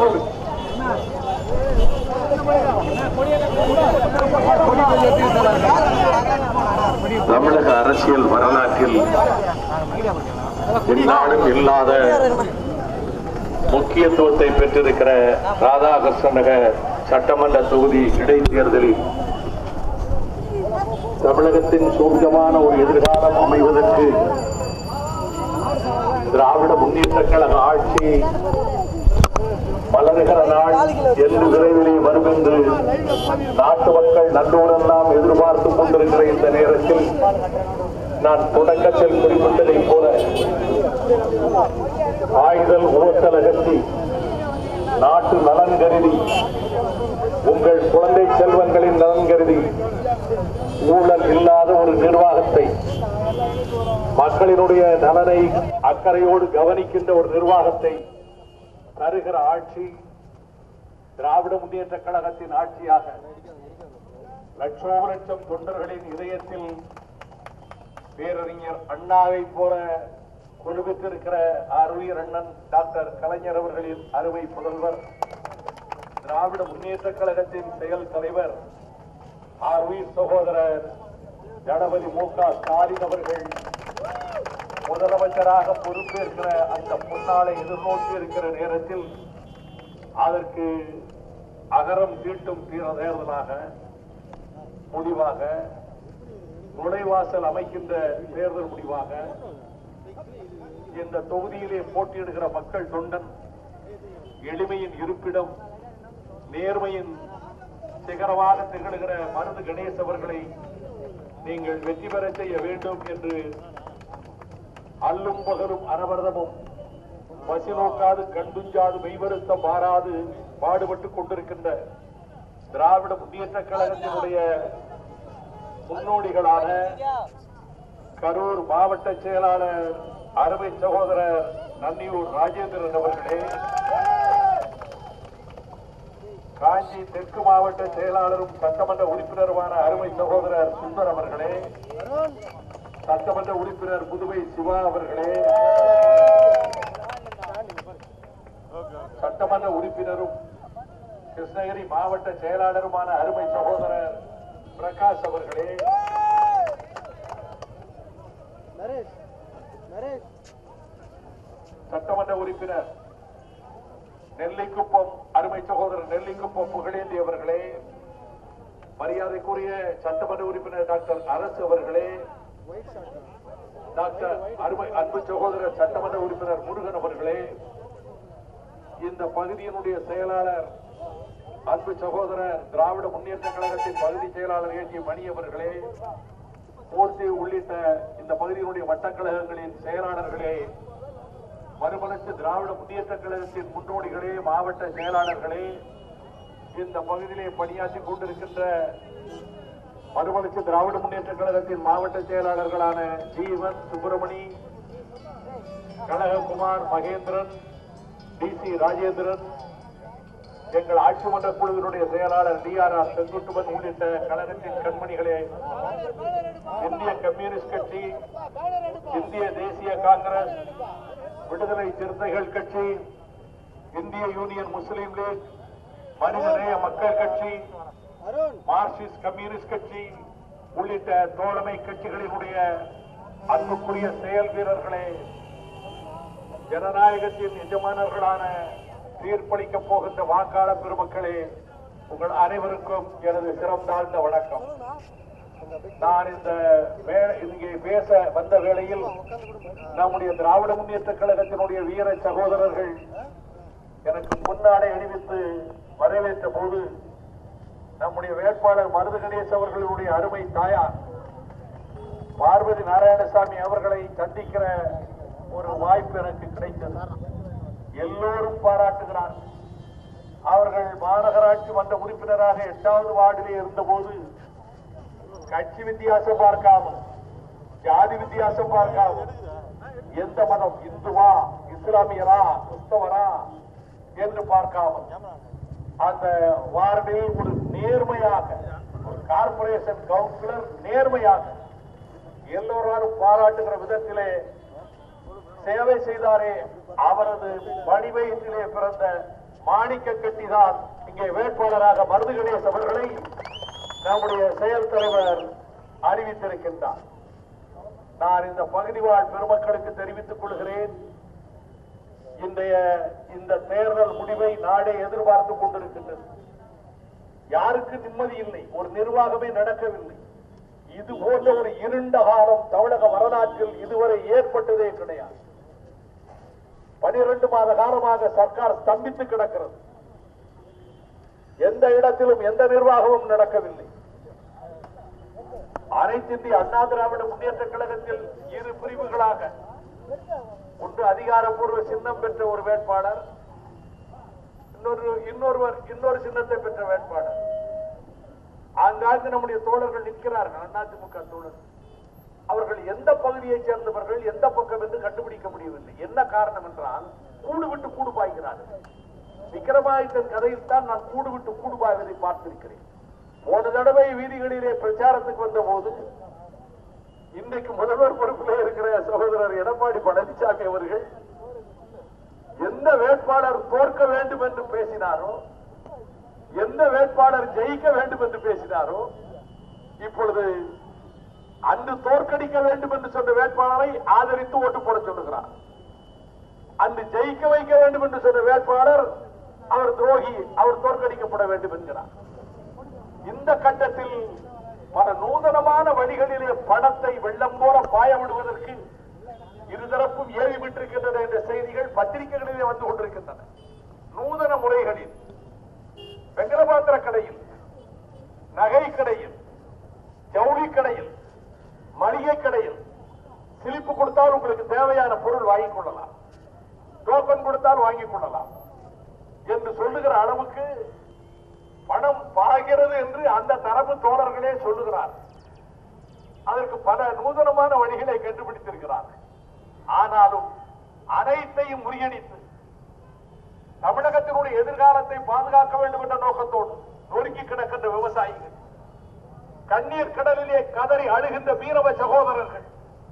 போடு தமிழக அரசியல் வரலாற்றில் இந்நாளும் இல்லாத முக்கியத்துவத்தை பெற்றிருக்கிற ராதாகிருஷ்ணநக சட்டமன்ற தொகுதி இடைத்தேர்தலில் தமிழகத்தின் சூழ்கமான ஒரு எதிர்காலம் அமைவதற்கு திராவிட முன்னேற்ற கழக ஆட்சி மலர்கிற நாள் என்று விரைவிலே வரும் என்று நாட்டு மக்கள் நன்றோடன் நாம் எதிர்பார்த்துக் கொண்டிருக்கிற இந்த நேரத்தில் நான் தொடக்கத்தில் குறிப்பிட்டதைப் போல ஆயுதல் உவத்தல் அகற்றி நாட்டு நலன் கருதி உங்கள் குழந்தை செல்வங்களின் நலன் கருதி ஊழல் இல்லாத ஒரு நிர்வாகத்தை மக்களினுடைய நலனை அக்கறையோடு கவனிக்கின்ற ஒரு நிர்வாகத்தை தருகிற ஆட்சி திராவிட முன்னேற்ற கழகத்தின் ஆட்சியாக லட்சோப லட்சம் தொண்டர்களின் இதயத்தில் பேரறிஞர் அண்ணாவை போல கொலுவித்திருக்கிற அருளியர் அண்ணன் டாக்டர் கலைஞர் அவர்களின் அருமை புதல்வர் திராவிட முன்னேற்ற கழகத்தின் செயல் தலைவர் ஆர்வீர் சகோதரர் கணபதி மு க ஸ்டாலின் அவர்கள் முதலமைச்சராக பொறுப்பேற்கிற அந்த பொன்னாளை எதிர்நோக்கி இருக்கிற நேரத்தில் அதற்கு அகரம் தீட்டும் தீர தேர்தலாக முடிவாக நுழைவாசல் அமைக்கின்ற தேர்தல் முடிவாக இந்த தொகுதியிலே போட்டியிடுகிற மக்கள் தொண்டன் எளிமையின் இருப்பிடம் நேர்மையின் சிகரமாக திகழ்கிற மருது கணேஷ் அவர்களை நீங்கள் வெற்றி பெற செய்ய வேண்டும் என்று அல்லும் பகலும் அனவரதமும் பசி நோக்காது கண்டுஞ்சாது மெய்வருத்தம் மாறாது பாடுபட்டுக் கொண்டிருக்கின்ற திராவிட முன்னேற்ற கழகத்தினுடைய முன்னோடிகளான கரூர் மாவட்ட செயலாளர் அருமை சகோதரர் நன்னியூர் ராஜேந்திரன் அவர்களே காஞ்சி தெற்கு மாவட்ட செயலாளரும் சட்டமன்ற உறுப்பினருமான அருமை சகோதரர் சுந்தர் அவர்களே சட்டமன்ற உறுப்பினர் புதுவை சிவா அவர்களே சட்டமன்ற உறுப்பினரும் கிருஷ்ணகிரி மாவட்ட செயலாளருமான அருமை சகோதரர் பிரகாஷ் அவர்களே நரேஷ் நரேஷ் சட்டமன்ற உறுப்பினர் நெல்லிக்குப்பம் அருமை சகோதரர் நெல்லிக்குப்பம் புகழேந்தி அவர்களே மரியாதைக்குரிய சட்டமன்ற உறுப்பினர் டாக்டர் அரசு அவர்களே ஒயிட் ஷார்ட் டாக்டர் அருமை அன்பு சகோதரர் சட்டமன்ற உறுப்பினர் முருகன் அவர்களே இந்த பகுதியினுடைய செயலாளர் அன்பு சகோதரர் திராவிட முன்னேற்ற கழகத்தின் பகுதி செயலாளர் ஏற்றிய மணி அவர்களே மூர்த்தி உள்ளிட்ட இந்த பகுதியினுடைய வட்டக்கழகங்களின் செயலாளர்களே மறுமலர்ச்சி திராவிட முன்னேற்ற கழகத்தின் முன்னோடிகளே மாவட்ட செயலாளர்களே இந்த பகுதியிலே பணியாற்றிக் கொண்டிருக்கின்ற மறுமலர்ச்சி திராவிட முன்னேற்ற கழகத்தின் மாவட்ட செயலாளர்களான ஜீவன் சுப்பிரமணி கனககுமார் மகேந்திரன் டி சி ராஜேந்திரன் எங்கள் ஆட்சி மன்ற குழுவினுடைய செயலாளர் டி ஆர் ஆர் செங்குட்டுவன் உள்ளிட்ட கழகத்தின் கண்மணிகளே இந்திய கம்யூனிஸ்ட் கட்சி இந்திய தேசிய காங்கிரஸ் விடுதலை சிறுத்தைகள் கட்சி இந்திய யூனியன் முஸ்லீம் லீக் மனிதநேய மக்கள் கட்சி அருண் மார்க்சிஸ்ட் கம்யூனிஸ்ட் கட்சி உள்ளிட்ட தோழமை கட்சிகளினுடைய அன்புக்குரிய செயல் வீரர்களே ஜனநாயகத்தின் எஜமானர்களான தீர்ப்பளிக்க போகின்ற வாக்காளர் பெருமக்களே உங்கள் அனைவருக்கும் எனது சிரம் தாழ்ந்த வணக்கம் நான் இந்த வே- இங்கே பேச வந்த வேளையில் நம்முடைய திராவிட முன்னேற்ற கழகத்தினுடைய வீர சகோதரர்கள் எனக்கு பொன்னாடை அணிவித்து வரவேற்ற போது நம்முடைய வேட்பாளர் மருது கணேஷ் அவர்களுடைய அருமை தாயார் பார்வதி நாராயணசாமி அவர்களை சந்திக்கிற ஒரு வாய்ப்பு எனக்கு கிடைத்தது எல்லோரும் பாராட்டுகிறார் அவர்கள் மாநகராட்சி மன்ற உறுப்பினராக எட்டாவது வார்டிலே இருந்தபோது கட்சி வித்தியாசம் பார்க்காமல் ஜாதி வித்தியாசம் பார்க்காமல் எந்த மதம் இந்துவா இஸ்லாமியரா கிறிஸ்தவரா என்று பார்க்காமல் அந்த வார்டில் ஒரு நேர்மையாக ஒரு கார்பரேஷன் கவுன்சிலர் நேர்மையாக எல்லோராலும் பாராட்டுகிற விதத்திலே சேவை செய்தாரே அவரது வடிவயத்திலே பிறந்த மாணிக்க கட்டிதான் இங்கே வேட்பாளராக மருது கணேஷ் அவர்களை நம்முடைய செயல் தலைவர் அறிவித்திருக்கின்றார் நான் இந்த பகுதி வாழ் பெருமக்களுக்கு தெரிவித்துக் கொள்கிறேன் இன்றைய இந்த தேர்தல் முடிவை நாடே எதிர்பார்த்துக் கொண்டிருக்கின்றது யாருக்கு நிம்மதி இல்லை ஒரு நிர்வாகமே நடக்கவில்லை இது போன்ற ஒரு இருண்ட காலம் தமிழக வரலாற்றில் இதுவரை ஏற்பட்டதே கிடையாது பனிரெண்டு மாத காலமாக சர்க்கார் ஸ்தம்பித்து கிடக்கிறது எந்த இடத்திலும் எந்த நிர்வாகமும் நடக்கவில்லை அனைத்து இந்திய அண்ணா திராவிட முன்னேற்ற கழகத்தில் இரு பிரிவுகளாக ஒன்று அதிகாரப்பூர்வ சின்னம் பெற்ற ஒரு வேட்பாளர் இன்னொரு இன்னொருவர் இன்னொரு சின்னத்தை பெற்ற வேட்பாளர் ஆங்காங்கு நம்முடைய தோழர்கள் நிற்கிறார்கள் அதிமுக தோழர்கள் அவர்கள் எந்த பகுதியைச் சேர்ந்தவர்கள் எந்த பக்கம் என்று கண்டுபிடிக்க முடியவில்லை என்ன காரணம் என்றால் கூடு விட்டு கூடு பாய்கிறார்கள் விக்ரமாதித்தன் கதையில் தான் நான் கூடு விட்டு கூடு பாய்வதை பார்த்திருக்கிறேன் போன தடவை வீதிகளிலே பிரச்சாரத்துக்கு வந்த போது இன்றைக்கு முதல்வர் பொறுப்பில் இருக்கிற சகோதரர் எடப்பாடி பழனிசாமி அவர்கள் எந்த வேட்பாளர் தோற்க வேண்டும் என்று பேசினாரோ எந்த வேட்பாளர் ஜெயிக்க வேண்டும் என்று பேசினாரோ இப்பொழுது அன்று தோற்கடிக்க வேண்டும் என்று சொன்ன வேட்பாளரை ஆதரித்து ஓட்டு போட சொல்லுகிறார் அன்று ஜெயிக்க வைக்க வேண்டும் என்று சொன்ன வேட்பாளர் அவர் துரோகி அவர் தோற்கடிக்கப்பட வேண்டும் என்கிறார் இந்த கட்டத்தில் பல நூதனமான வழிகளிலே பணத்தை வெள்ளம் போல பாய விடுவதற்கு இருதரப்பும் ஏவி விட்டிருக்கின்றன என்ற செய்திகள் பத்திரிகைகளிலே வந்து கொண்டிருக்கின்றன நூதன முறைகளில் வெங்கலபாத்திர கடையில் நகை கடையில் ஜவுளி கடையில் மளிகை கடையில் சிலிப்பு கொடுத்தால் உங்களுக்கு தேவையான பொருள் வாங்கிக் கொள்ளலாம் டோக்கன் கொடுத்தால் வாங்கிக் கொள்ளலாம் என்று சொல்லுகிற அளவுக்கு பணம் பாய்கிறது என்று அந்த தரப்பு தோழர்களே சொல்லுகிறார் அதற்கு பல நூதனமான வழிகளை கண்டுபிடித்திருக்கிறார் ஆனாலும் அனைத்தையும் முறியடித்து தமிழகத்தினுடைய எதிர்காலத்தை பாதுகாக்க வேண்டும் என்ற நோக்கத்தோடு நொறுங்கி கிடக்கின்ற விவசாயிகள் கண்ணீர் கடலிலே கதறி அழுகின்ற வீரவ சகோதரர்கள்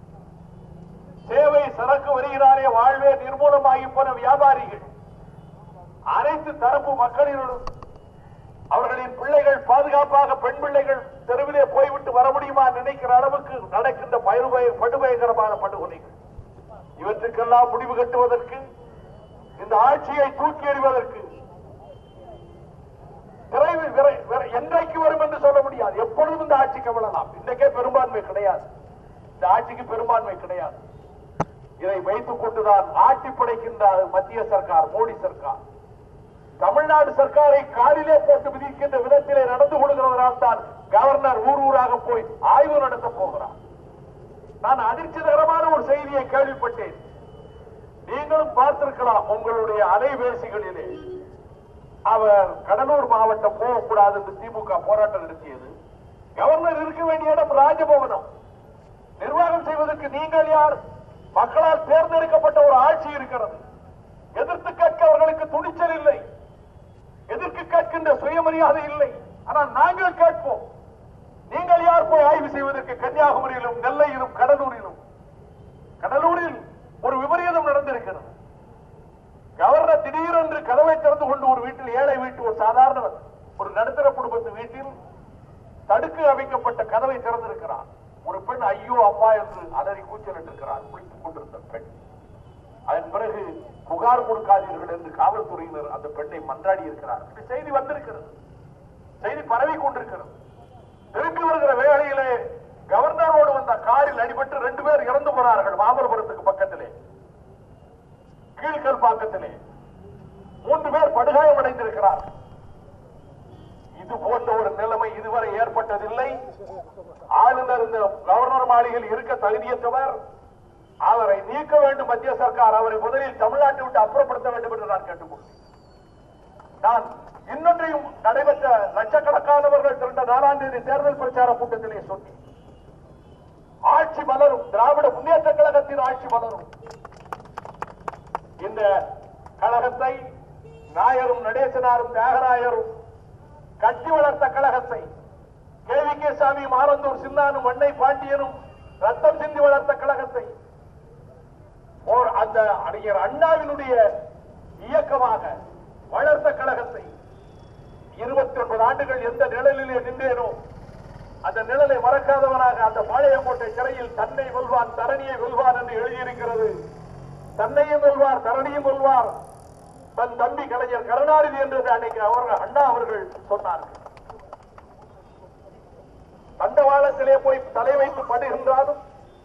சேவை சரக்கு வருகிறாரே வாழ்வே நிர்மூலமாகி போன வியாபாரிகள் அனைத்து தரப்பு மக்களினும் அவர்களின் பிள்ளைகள் பாதுகாப்பாக பெண் பிள்ளைகள் தெருவிலே போய்விட்டு வர முடியுமா நினைக்கிற அளவுக்கு நடக்கின்ற பயிர்பய படுபயங்கரமான படுகொலைகள் இவற்றுக்கெல்லாம் முடிவு கட்டுவதற்கு இந்த ஆட்சியை தூக்கி எறிவதற்கு விரைவில் விரை- விரை- என்றைக்கு வரும் என்று சொல்ல முடியாது எப்பொழுதும் இந்த ஆட்சி கவலலாம் இன்றைக்கே பெரும்பான்மை கிடையாது இந்த ஆட்சிக்கு பெரும்பான்மை கிடையாது இதை வைத்துக் கொண்டுதான் ஆட்டி படைக்கின்ற மத்திய சர்க்கார் மோடி சர்க்கார் தமிழ்நாடு சர்க்காரை காலிலே போட்டு விதிக்கின்ற விதத்திலே நடந்து கொள்கிறவரால் தான் கவர்னர் ஊர் ஊராக போய் ஆய்வு நடத்த போகிறார் நான் அதிர்ச்சிகரமான ஒரு செய்தியை கேள்விப்பட்டேன் நீங்களும் பார்த்திருக்கலாம் உங்களுடைய அலைபேசிகளிலே அவர் கடலூர் மாவட்டம் போகக்கூடாது என்று திமுக போராட்டம் நடத்தியது கவர்னர் இருக்க வேண்டிய இடம் ராஜபவனம் நிர்வாகம் செய்வதற்கு நீங்கள் யார் மக்களால் தேர்ந்தெடுக்கப்பட்ட ஒரு ஆட்சி இருக்கிறது எதிர்த்து கேட்க அவர்களுக்கு துணிச்சல் இல்லை எதிர்க்கு கேட்கின்ற சுயமரியாதை இல்லை ஆனால் நாங்கள் கேட்போம் நீங்கள் யார் போய் ஆய்வு செய்வதற்கு கன்னியாகுமரியிலும் நெல்லையிலும் கடலூரிலும் கடலூரில் ஒரு விபரீதம் நடந்திருக்கிறது கவர்னர் திடீரென்று கதவை திறந்து கொண்டு ஒரு வீட்டில் ஏழை வீட்டு ஒரு சாதாரண ஒரு நடுத்தர குடும்பத்து வீட்டில் தடுக்கு அமைக்கப்பட்ட கதவை திறந்திருக்கிறார் ஒரு பெண் ஐயோ அப்பா என்று அலறி கூச்சலிட்டு இருக்கிறார் குளித்துக் கொண்டிருந்த பெண் அதன் பிறகு புகார் கொடுக்காதீர்கள் என்று காவல்துறையினர் அந்த பெண்ணை மன்றாடி இருக்கிறார் இப்படி செய்தி வந்திருக்கிறது செய்தி பரவி கொண்டிருக்கிறது திரும்பி வருகிற வேளையிலே கவர்னரோடு வந்த காரில் அடிபட்டு ரெண்டு பேர் இறந்து போனார்கள் மாமல்லபுரத்துக்கு பக்கத்திலே கீழ்கல் பாக்கத்திலே மூன்று பேர் படுகாயம் அடைந்திருக்கிறார் இது போன்ற ஒரு நிலைமை இதுவரை ஏற்பட்டதில்லை ஆளுநர் இந்த கவர்னர் மாளிகையில் இருக்க தகுதியற்றவர் அவரை நீக்க வேண்டும் மத்திய சர்க்கார் அவரை முதலில் தமிழ்நாட்டை விட்டு அப்புறப்படுத்த வேண்டும் என்று நான் கேட்டுக்கொண்டேன் நான் இன்னொன்றையும் நடைபெற்ற லட்சக்கணக்கானவர்கள் திரண்ட நாலாம் தேதி தேர்தல் பிரச்சார கூட்டத்திலே சொன்னேன் ஆட்சி மலரும் திராவிட முன்னேற்ற கழகத்தின் ஆட்சி மலரும் இந்த கழகத்தை நாயரும் நடேசனாரும் தியாகராயரும் கட்டி வளர்த்த கழகத்தை கேவி கே சாமி மாரந்தூர் சின்னானும் மண்ணை பாண்டியனும் ரத்தம் சிந்தி வளர்த்த கழகத்தை ஓர் அந்த அறிஞர் அண்ணாவினுடைய இயக்கமாக வளர்த்த நாற்பது ஆண்டுகள் எந்த நிழலிலே நின்றேனோ அந்த நிழலை மறக்காதவனாக அந்த பாளையங்கோட்டை சிறையில் தன்னை வெல்வான் தரணியை வெல்வான் என்று எழுதியிருக்கிறது தன்னையும் வெல்வார் தரணியும் வெல்வார் தன் தம்பி கலைஞர் கருணாநிதி என்று அன்னைக்கு அவர்கள் அண்ணா அவர்கள் சொன்னார்கள் தண்டவாளத்திலே போய் தலை வைத்து படுகின்றாலும்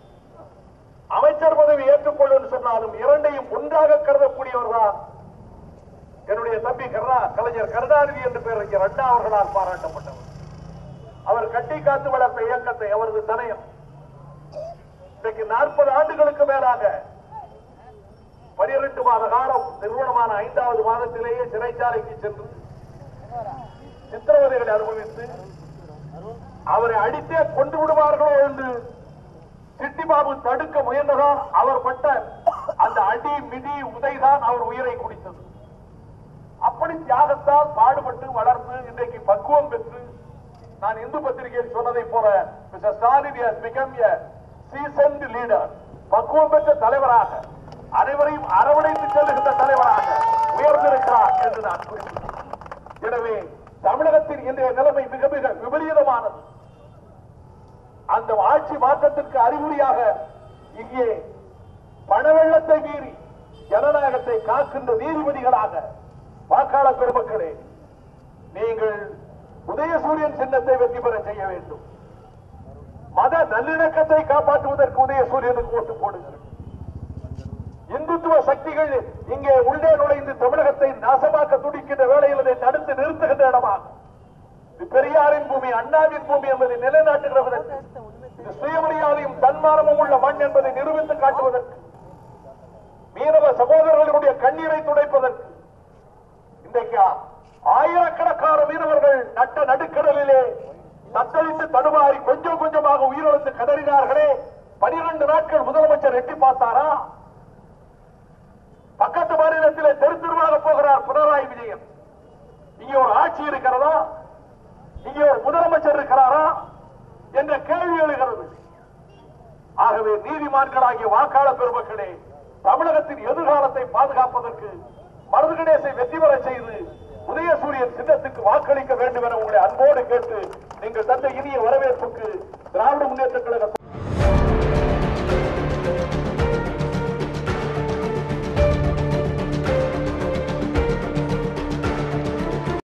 அமைச்சர் பதவி ஏற்றுக்கொள்ளும் சொன்னாலும் இரண்டையும் ஒன்றாக கருதக்கூடியவர்தான் என்னுடைய தம்பி கருணா கலைஞர் கருணாநிதி என்று பேரறிஞர் அண்ணா அவர்களால் பாராட்டப்பட்டவர் அவர் கட்டி காத்து வளர்த்த இயக்கத்தை அவரது தனயம் இன்றைக்கு நாற்பது ஆண்டுகளுக்கு மேலாக பனிரெண்டு மாத காலம் நிறுவனமான ஐந்தாவது மாதத்திலேயே சிறைச்சாலைக்கு சென்று சித்திரவதைகளை அனுபவித்து அவரை அடித்தே கொண்டு விடுவார்களோ என்று சிட்டிபாபு தடுக்க முயன்றதால் அவர் பட்ட அந்த அடி மிதி உதைதான் அவர் உயிரை குடித்தது அப்படி தியாகத்தால் பாடுபட்டு வளர்ந்து இன்றைக்கு பக்குவம் பெற்று நான் இந்து பத்திரிகையில் சொன்னதை போல mister Stalin has become a seasoned leader பக்குவம் பெற்ற தலைவராக அனைவரையும் அரவணைத்து செல்லுகின்ற தலைவராக உயர்ந்திருக்கிறார் என்று நான் குறிப்பிட்டேன் எனவே தமிழகத்தின் இன்றைய நிலைமை மிக மிக விபரீதமானது அந்த ஆட்சி மாற்றத்திற்கு அறிகுறியாக இங்கே பணவெள்ளத்தை மீறி ஜனநாயகத்தை காக்கின்ற நீதிபதிகளாக வாக்காளர் பெருமக்களே நீங்கள் உதயசூரியன் சின்னத்தை வெற்றி பெற செய்ய வேண்டும் மத நல்லிணக்கத்தை காப்பாற்றுவதற்கு உதயசூரியனுக்கு ஓட்டு போடுங்கள் இந்துத்துவ சக்திகள் இங்கே உள்ளே நுழைந்து தமிழகத்தை நாசமாக்க துடிக்கின்ற வேளையில் அதை தடுத்து நிறுத்துகின்ற இடமாகும் இது பெரியாரின் பூமி அண்ணாவின் பூமி என்பதை நிலைநாட்டுகிறதற்கு இது சுயமரியாதையும் தன்மானமும் உள்ள மண் என்பதை நிரூபித்து காட்டுவதற்கு மீனவ சகோதரர்களுடைய கண்ணீரை துடைப்பதற்கு இன்றைக்கு ஆயிரக்கணக்கான மீனவர்கள் நட்ட நடுக்கடலிலே தத்தளித்து தடுமாறி கொஞ்சம் கொஞ்சமாக உயிரிழந்து கதறினார்களே பனிரெண்டு நாட்கள் முதலமைச்சர் எட்டி பார்த்தாரா பக்கத்து மாநிலத்திலே தெரு தெருவாக போகிறார் பினராயி விஜயன் இங்கே ஒரு ஆட்சி இருக்கிறதா இங்கே ஒரு முதலமைச்சர் இருக்கிறாரா என்ற கேள்வி எழுகிறது ஆகவே நீதிமான்களாகிய வாக்காளர் பெருமக்களே தமிழகத்தின் எதிர்காலத்தை பாதுகாப்பதற்கு மருது கணேசை வெற்றி பெற செய்து உதயசூரியன் சின்னத்துக்கு வாக்களிக்க வேண்டும் என உங்களை அன்போடு கேட்டு நீங்கள் தந்த இனிய வரவேற்புக்கு திராவிட முன்னேற்ற கழக